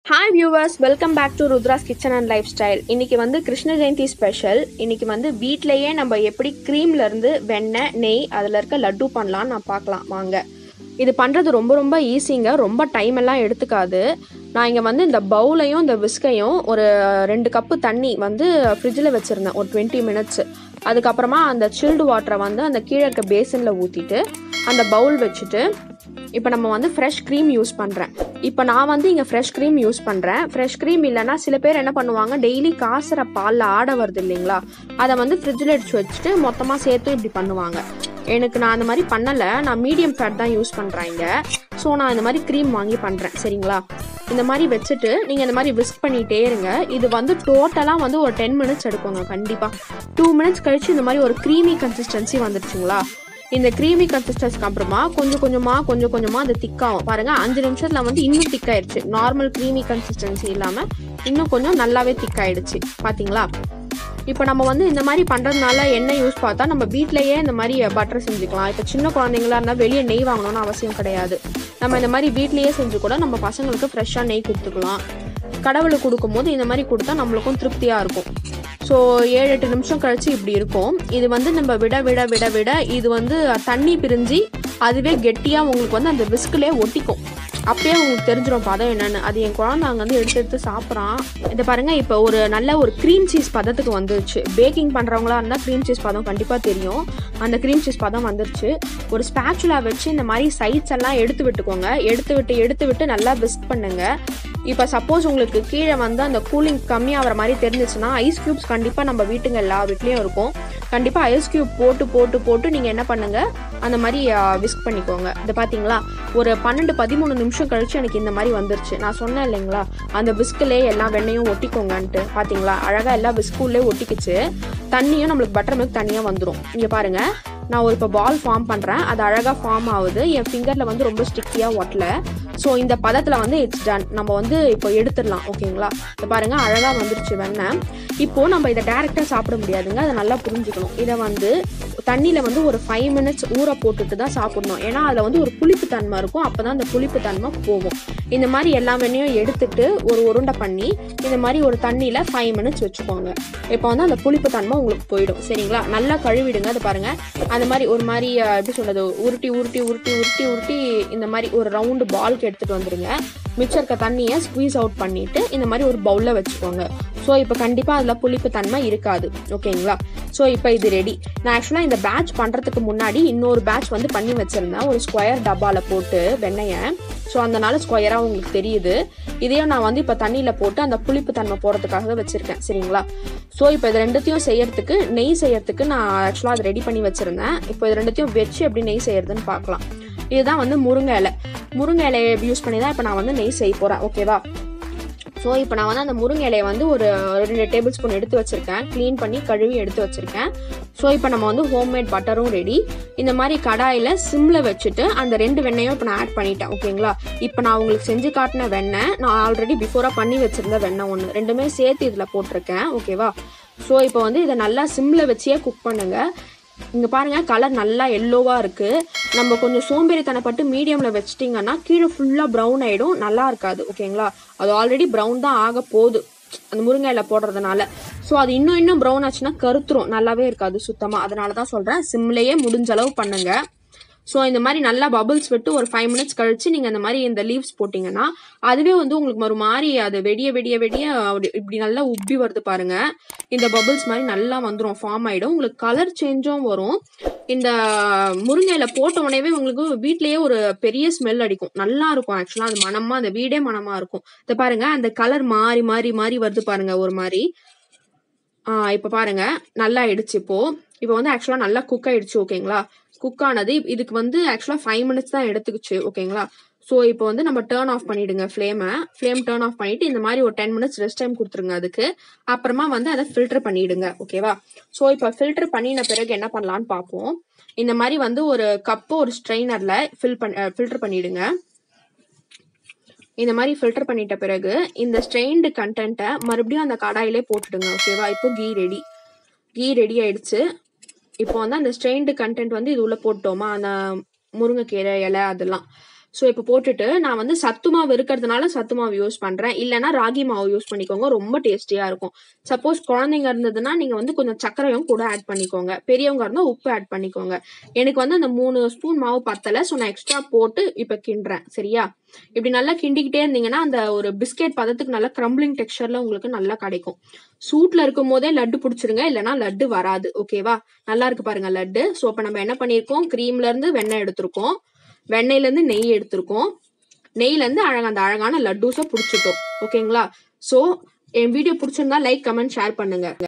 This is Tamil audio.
hi viewers welcome back to Rudra's kitchen and lifestyle இன்னைக்கு வந்து கிருஷ்ண ஜெயந்தி ஸ்பெஷல் இன்னைக்கு வந்து வீட்லயே நம்ம எப்படி creamல இருந்து வெண்ணெய் நெய் அதில் இருக்க லட்டு பண்ணலாம்னு நான் பார்க்கலாம் வாங்க இது பண்ணுறது ரொம்ப ரொம்ப ஈஸிங்க ரொம்ப டைம் எல்லாம் எடுத்துக்காது நான் இங்கே வந்து இந்த பவுலையும் இந்த விஸ்கையும் ஒரு ரெண்டு கப்பு தண்ணி வந்து ஃப்ரிட்ஜில் வச்சுருந்தேன் ஒரு டுவெண்ட்டி மினிட்ஸ் அதுக்கப்புறமா அந்த சில்டு வாட்டரை வந்து அந்த கீழே இருக்க பேசினில் ஊற்றிட்டு அந்த பவுல் வச்சுட்டு இப்போ நம்ம வந்து ஃப்ரெஷ் க்ரீம் யூஸ் பண்ணுறேன் இப்போ நான் வந்து இங்கே ஃப்ரெஷ் க்ரீம் யூஸ் பண்ணுறேன் ஃப்ரெஷ் க்ரீம் இல்லைன்னா சில பேர் என்ன பண்ணுவாங்க டெய்லி காசுற பாலில் ஆட வருது இல்லைங்களா அதை வந்து ஃப்ரிட்ஜில் எடுத்து வச்சுட்டு மொத்தமாக சேர்த்து இப்படி பண்ணுவாங்க எனக்கு நான் அந்த மாதிரி பண்ணலை நான் மீடியம் ஃபேட் தான் யூஸ் பண்ணுறேன் இங்கே ஸோ நான் இந்த மாதிரி க்ரீம் வாங்கி பண்ணுறேன் சரிங்களா இந்த மாதிரி வச்சுட்டு நீங்கள் இந்த மாதிரி விஸ்க் பண்ணிகிட்டே இருங்க இது வந்து டோட்டலாக வந்து ஒரு டென் மினிட்ஸ் எடுக்குங்க கண்டிப்பாக டூ மினிட்ஸ் கழிச்சு இந்த மாதிரி ஒரு க்ரீமி கன்சிஸ்டன்சி வந்துடுச்சுங்களா இந்த க்ரீமி கன்சிஸ்டன்ஸ்க்கு அப்புறமா கொஞ்சம் கொஞ்சமாக கொஞ்சம் கொஞ்சமாக அது திக்காகும் பாருங்க அஞ்சு நிமிஷத்தில் வந்து இன்னும் திக்காயிடுச்சு நார்மல் க்ரீமி கன்சிஸ்டன்சி இல்லாமல் இன்னும் கொஞ்சம் நல்லாவே திக்காயிடுச்சு பார்த்தீங்களா இப்போ நம்ம வந்து இந்த மாதிரி பண்ணுறதுனால என்ன யூஸ் பார்த்தா நம்ம வீட்லயே இந்த மாதிரி பட்டர் செஞ்சுக்கலாம் இப்போ சின்ன குழந்தைங்களா இருந்தால் வெளியே நெய் வாங்கணும்னு அவசியம் கிடையாது நம்ம இந்த மாதிரி வீட்லயே செஞ்சு கூட நம்ம பசங்களுக்கு ஃப்ரெஷ்ஷாக நெய் கொடுத்துக்கலாம் கடவுளுக்கு கொடுக்கும்போது இந்த மாதிரி கொடுத்தா நம்மளுக்கும் திருப்தியாக இருக்கும் ஸோ ஏழு எட்டு நிமிஷம் கழிச்சு இப்படி இருக்கும் இது வந்து நம்ம விட விட விட விட இது வந்து தண்ணி பிரிஞ்சு அதுவே கெட்டியாக உங்களுக்கு வந்து அந்த விஸ்கிலே ஒட்டிக்கும் அப்பயே உங்களுக்கு தெரிஞ்சிடும் பதம் என்னன்னு அது என் குழந்தை அங்கே வந்து எடுத்து எடுத்து சாப்பிட்றான் இதை பாருங்க இப்போ ஒரு நல்ல ஒரு க்ரீம் சீஸ் பதத்துக்கு வந்துருச்சு பேக்கிங் பண்ணுறவங்களா இருந்தால் க்ரீம் சீஸ் பதம் கண்டிப்பாக தெரியும் அந்த க்ரீம் சீஸ் பதம் வந்துருச்சு ஒரு ஸ்பேச்சுலா வச்சு இந்த மாதிரி சைட்ஸ் எல்லாம் எடுத்து விட்டுக்கோங்க எடுத்து விட்டு எடுத்து விட்டு நல்லா விஸ்க் பண்ணுங்க இப்போ சப்போஸ் உங்களுக்கு கீழே வந்து அந்த கூலிங் கம்மியாகிற மாதிரி தெரிஞ்சிச்சுன்னா ஐஸ் க்யூப்ஸ் கண்டிப்பாக நம்ம வீட்டுங்க எல்லா வீட்லேயும் இருக்கும் கண்டிப்பாக ஐஸ் க்யூப் போட்டு போட்டு போட்டு நீங்கள் என்ன பண்ணுங்க அந்த மாதிரி விஸ்க் பண்ணிக்கோங்க இது பார்த்தீங்களா ஒரு பன்னெண்டு பதிமூணு நிமிஷம் கழிச்சு எனக்கு இந்த மாதிரி வந்துருச்சு நான் சொன்னேன் இல்லைங்களா அந்த விஸ்கிலே எல்லா வெண்ணையும் ஒட்டிக்கோங்கன்ட்டு பார்த்தீங்களா அழகாக எல்லா விஸ்குள்ளே ஒட்டிக்கிச்சு தண்ணியும் நம்மளுக்கு பட்டர் மில்க் தனியாக வந்துடும் இங்கே பாருங்க நான் ஒரு இப்போ பால் ஃபார்ம் பண்ணுறேன் அது அழகாக ஃபார்ம் ஆகுது என் ஃபிங்கரில் வந்து ரொம்ப ஸ்டிக்கியாக ஒட்டல ஸோ இந்த பதத்தில் வந்து இட்ஸ் டன் நம்ம வந்து இப்போ எடுத்துடலாம் ஓகேங்களா இதை பாருங்கள் அழகாக வந்துருச்சு வெண்ணெய் இப்போது நம்ம இதை டேரெக்டாக சாப்பிட முடியாதுங்க அதை நல்லா புரிஞ்சுக்கணும் இதை வந்து தண்ணியில் வந்து ஒரு ஃபைவ் மினிட்ஸ் ஊற போட்டுட்டு தான் சாப்பிடணும் ஏன்னா அதில் வந்து ஒரு புளிப்பு தன்மை இருக்கும் அப்போ தான் அந்த புளிப்பு தன்மை போகும் இந்த மாதிரி எல்லா வெண்ணையும் எடுத்துட்டு ஒரு உருண்டை பண்ணி இந்த மாதிரி ஒரு தண்ணியில் ஃபைவ் மினிட்ஸ் வச்சுக்கோங்க இப்போ வந்து அந்த புளிப்பு தன்மை உங்களுக்கு போயிடும் சரிங்களா நல்லா கழுவிடுங்க அதை பாருங்க அந்த மாதிரி ஒரு மாதிரி அஹ், எப்படி சொல்றது உருட்டி உருட்டி உருட்டி உருட்டி உருட்டி இந்த மாதிரி ஒரு ரவுண்டு பால்க்கு எடுத்துட்டு வந்துருங்க மிச்சம் இருக்க தண்ணியை ஸ்குவீஸ் அவுட் பண்ணிட்டு இந்த மாதிரி ஒரு பவுலில் வச்சுக்கோங்க ஸோ இப்போ கண்டிப்பாக அதில் புளிப்பு தன்மை இருக்காது ஓகேங்களா ஸோ இப்போ இது ரெடி நான் ஆக்சுவலாக இந்த பேட்ச் பண்ணுறதுக்கு முன்னாடி இன்னொரு பேட்ச் வந்து பண்ணி வச்சுருந்தேன் ஒரு ஸ்கொயர் டப்பாவில் போட்டு வெண்ணெயை ஸோ அதனால ஸ்கொயராக உங்களுக்கு தெரியுது இதையும் நான் வந்து இப்போ தண்ணியில் போட்டு அந்த புளிப்பு தன்மை போகிறதுக்காக வச்சுருக்கேன் சரிங்களா ஸோ இப்போ இது ரெண்டுத்தையும் செய்யறதுக்கு நெய் செய்யறதுக்கு நான் ஆக்சுவலாக அதை ரெடி பண்ணி வச்சுருந்தேன் இப்போ இது ரெண்டுத்தையும் வச்சு எப்படி நெய் செய்யறதுன்னு பார்க்கலாம் இதுதான் வந்து முருங்கை இலை முருங்கை இலையை யூஸ் பண்ணி தான் இப்போ நான் வந்து நெய் செய்ய போகிறேன் ஓகேவா ஸோ இப்போ நான் வந்து அந்த முருங்கை இலையை வந்து ஒரு ரெண்டு டேபிள் ஸ்பூன் எடுத்து வச்சிருக்கேன் க்ளீன் பண்ணி கழுவி எடுத்து வச்சிருக்கேன் ஸோ இப்போ நம்ம வந்து ஹோம்மேட் பட்டரும் ரெடி இந்த மாதிரி கடாயில் சிம்மில் வச்சுட்டு அந்த ரெண்டு வெண்ணையும் இப்போ நான் ஆட் பண்ணிட்டேன் ஓகேங்களா இப்போ நான் உங்களுக்கு செஞ்சு காட்டின வெண்ணெய் நான் ஆல்ரெடி பிஃபோராக பண்ணி வச்சிருந்த வெண்ணெய் ஒன்று ரெண்டுமே சேர்த்து இதில் போட்டிருக்கேன் ஓகேவா ஸோ இப்போ வந்து இதை நல்லா சிம்மில் வச்சே குக் பண்ணுங்க இங்கே பாருங்க கலர் நல்லா எல்லோவாக இருக்குது நம்ம கொஞ்சம் சோம்பேறித்தனப்பட்டு மீடியமில் வச்சிட்டிங்கன்னா கீழே ஃபுல்லாக ப்ரௌன் ஆகிடும் நல்லா இருக்காது ஓகேங்களா அது ஆல்ரெடி ப்ரௌன் தான் ஆக போகுது அந்த முருங்கை இலை போடுறதுனால ஸோ அது இன்னும் இன்னும் ப்ரௌன் ஆச்சுன்னா கருத்துரும் நல்லாவே இருக்காது சுத்தமாக அதனால தான் சொல்கிறேன் சிம்லேயே முடிஞ்ச அளவு பண்ணுங்க ஸோ இந்த மாதிரி நல்லா பபிள்ஸ் விட்டு ஒரு ஃபைவ் மினிட்ஸ் கழிச்சு நீங்கள் இந்த மாதிரி இந்த லீவ்ஸ் போட்டிங்கன்னா அதுவே வந்து உங்களுக்கு ஒரு மாதிரி அது வெடிய வெடிய வெடிய அப்படி இப்படி நல்லா உப்பி வருது பாருங்க இந்த பபிள்ஸ் மாதிரி நல்லா வந்துடும் ஃபார்ம் ஆகிடும் உங்களுக்கு கலர் சேஞ்சும் வரும் இந்த முருங்கையில போட்ட உடனே உங்களுக்கு வீட்லயே ஒரு பெரிய ஸ்மெல் அடிக்கும் நல்லா இருக்கும் ஆக்சுவலாக அது மனமா அந்த வீடே மனமா இருக்கும் இதை பாருங்க அந்த கலர் மாறி மாறி மாறி வருது பாருங்க ஒரு மாதிரி ஆஹ் இப்போ பாருங்க நல்லா ஆயிடுச்சு இப்போ இப்போ வந்து ஆக்சுவலாக நல்லா குக் ஆயிடுச்சு ஓகேங்களா குக் ஆனது இதுக்கு வந்து ஆக்சுவலாக ஃபைவ் மினிட்ஸ் தான் எடுத்துக்கிச்சு ஓகேங்களா ஸோ இப்போ வந்து நம்ம டேர்ன் ஆஃப் பண்ணிடுங்க ஃப்ளேமை ஃப்ளேம் டேர்ன் ஆஃப் பண்ணிட்டு இந்த மாதிரி ஒரு டென் மினிட்ஸ் ரெஸ்ட் டைம் கொடுத்துருங்க அதுக்கு அப்புறமா வந்து அதை ஃபில்டர் பண்ணிடுங்க ஓகேவா ஸோ இப்போ ஃபில்டர் பண்ணின பிறகு என்ன பண்ணலான்னு பார்ப்போம் இந்த மாதிரி வந்து ஒரு கப்பு ஒரு ஸ்ட்ரெயினரில் ஃபில் பண்ண ஃபில்டர் பண்ணிடுங்க இந்த மாதிரி ஃபில்டர் பண்ணிட்ட பிறகு இந்த ஸ்ட்ரெயின்டு கண்டென்ட்டை மறுபடியும் அந்த கடாயிலே போட்டுடுங்க ஓகேவா இப்போ கீ ரெடி கீ ரெடி ஆயிடுச்சு இப்போ வந்து அந்த ஸ்ட்ரெயின்டு கண்டென்ட் வந்து இது உள்ள போட்டோமா அந்த முருங்கைக்கீரை இலை அதெல்லாம் ஸோ இப்போ போட்டுட்டு நான் வந்து சத்து மாவு இருக்கிறதுனால சத்து மாவு யூஸ் பண்ணுறேன் இல்லைன்னா ராகி மாவு யூஸ் பண்ணிக்கோங்க ரொம்ப டேஸ்டியாக இருக்கும் சப்போஸ் குழந்தைங்க இருந்ததுன்னா நீங்கள் வந்து கொஞ்சம் சர்க்கரையும் கூட ஆட் பண்ணிக்கோங்க பெரியவங்க இருந்தால் உப்பு ஆட் பண்ணிக்கோங்க எனக்கு வந்து அந்த மூணு ஸ்பூன் மாவு பத்தலை ஸோ நான் எக்ஸ்ட்ரா போட்டு இப்போ கிண்டுறேன் சரியா இப்படி நல்லா கிண்டிக்கிட்டே இருந்தீங்கன்னா அந்த ஒரு பிஸ்கெட் பதத்துக்கு நல்லா க்ரம்பிளிங் டெக்ஸ்சர்ல உங்களுக்கு நல்லா கிடைக்கும் சூட்ல இருக்கும் போதே லட்டு பிடிச்சிருங்க இல்லைன்னா லட்டு வராது ஓகேவா நல்லா இருக்கு பாருங்க லட்டு ஸோ இப்போ நம்ம என்ன பண்ணியிருக்கோம் க்ரீம்ல இருந்து வெண்ணெய் எடுத்திருக்கோம் வெண்ணெயில இருந்து நெய் எடுத்திருக்கோம் நெய்ல இருந்து அழகா அந்த அழகான லட்டூஸை பிடிச்சிட்டோம் ஓகேங்களா ஸோ என் வீடியோ பிடிச்சிருந்தா லைக் கமெண்ட் ஷேர் பண்ணுங்க